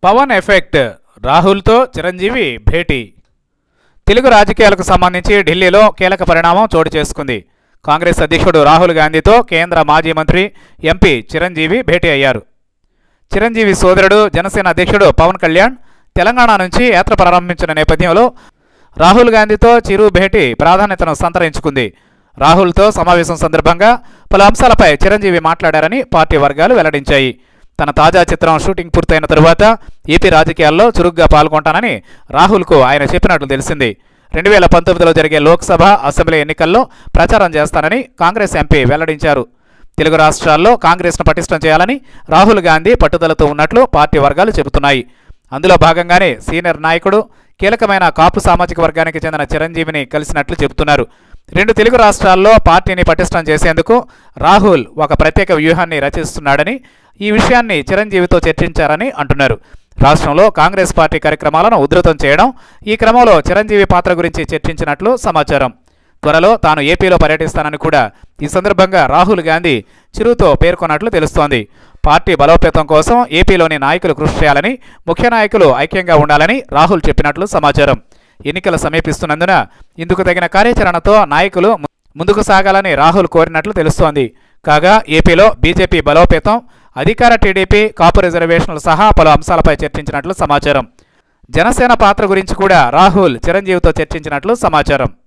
Pawan effect రాహుల్తో Chiranjeevi భేటీ తెలుగు రాజకీయాలకు సంబంధించి ఢిల్లీలో కీలక పరిణామం చోటు చేసుకుంది కాంగ్రెస్ అధ్యక్షుడు రాహుల్ గాంధీతో కేంద్ర మాజీ మంత్రి ఎంపీ చిరంజీవి భేటీ అయ్యారు చిరంజీవి సోదరుడు జనసేన అధ్యక్షుడు పవన్ కళ్యాణ్ తెలంగాణ నుంచి యాత్ర ప్రారంభించిన నేపథ్యంలో రాహుల్ గాంధీతో చిరు భేటీ ప్రాధాన్యతను సంతరించుకుంది రాహుల్తో సమావేశం సందర్భంగా పలు అంశాలపై చిరంజీవి మాట్లాడారని పార్టీ వర్గాలు వెల్లడించాయి తన తాజా చిత్రం షూటింగ్ పూర్తయిన తరువాత ఏపీ రాజకీయాల్లో చురుగ్గా పాల్గొంటానని రాహుల్కు ఆయన చెప్పినట్లు తెలిసింది రెండు వేల పంతొమ్మిదిలో జరిగే లోక్సభ అసెంబ్లీ ఎన్నికల్లో ప్రచారం చేస్తానని కాంగ్రెస్ ఎంపీ వెల్లడించారు తెలుగు రాష్ట్రాల్లో కాంగ్రెస్ను పటిష్టం చేయాలని రాహుల్ గాంధీ పట్టుదలతో ఉన్నట్లు పార్టీ వర్గాలు చెబుతున్నాయి అందులో భాగంగానే సీనియర్ నాయకుడు కీలకమైన కాపు సామాజిక వర్గానికి చెందిన చిరంజీవిని కలిసినట్లు చెబుతున్నారు రెండు తెలుగు రాష్ట్రాల్లో పార్టీని పటిష్టం చేసేందుకు రాహుల్ ఒక ప్రత్యేక వ్యూహాన్ని రచిస్తున్నాడని ఈ విషయాన్ని చిరంజీవితో చర్చించారని అంటున్నారు రాష్ట్రంలో కాంగ్రెస్ పార్టీ కార్యక్రమాలను ఉధృతం చేయడం ఈ క్రమంలో చిరంజీవి పాత్ర గురించి చర్చించినట్లు సమాచారం త్వరలో తాను ఏపీలో పర్యటిస్తానని కూడా ఈ సందర్భంగా రాహుల్ గాంధీ చిరుతో పేర్కొన్నట్లు తెలుస్తోంది పార్టీ బలోపేతం కోసం ఏపీలోని నాయకులు కృషి చేయాలని ముఖ్య నాయకులు ఐక్యంగా ఉండాలని రాహుల్ చెప్పినట్లు సమాచారం ఎన్నికలు సమీపిస్తున్నందున ఇందుకు తగిన కార్యాచరణతో నాయకులు ము- ముందుకు సాగాలని రాహుల్ కోరినట్లు తెలుస్తోంది కాగా ఏపీలో బీజేపీ బలోపేతం అధికార టీడీపీ కాపు రిజర్వేషన్లు సహా పలు అంశాలపై చర్చించినట్లు సమాచారం జనసేన పాత్ర గురించి కూడా రాహుల్ చిరంజీవితో చర్చించినట్లు సమాచారం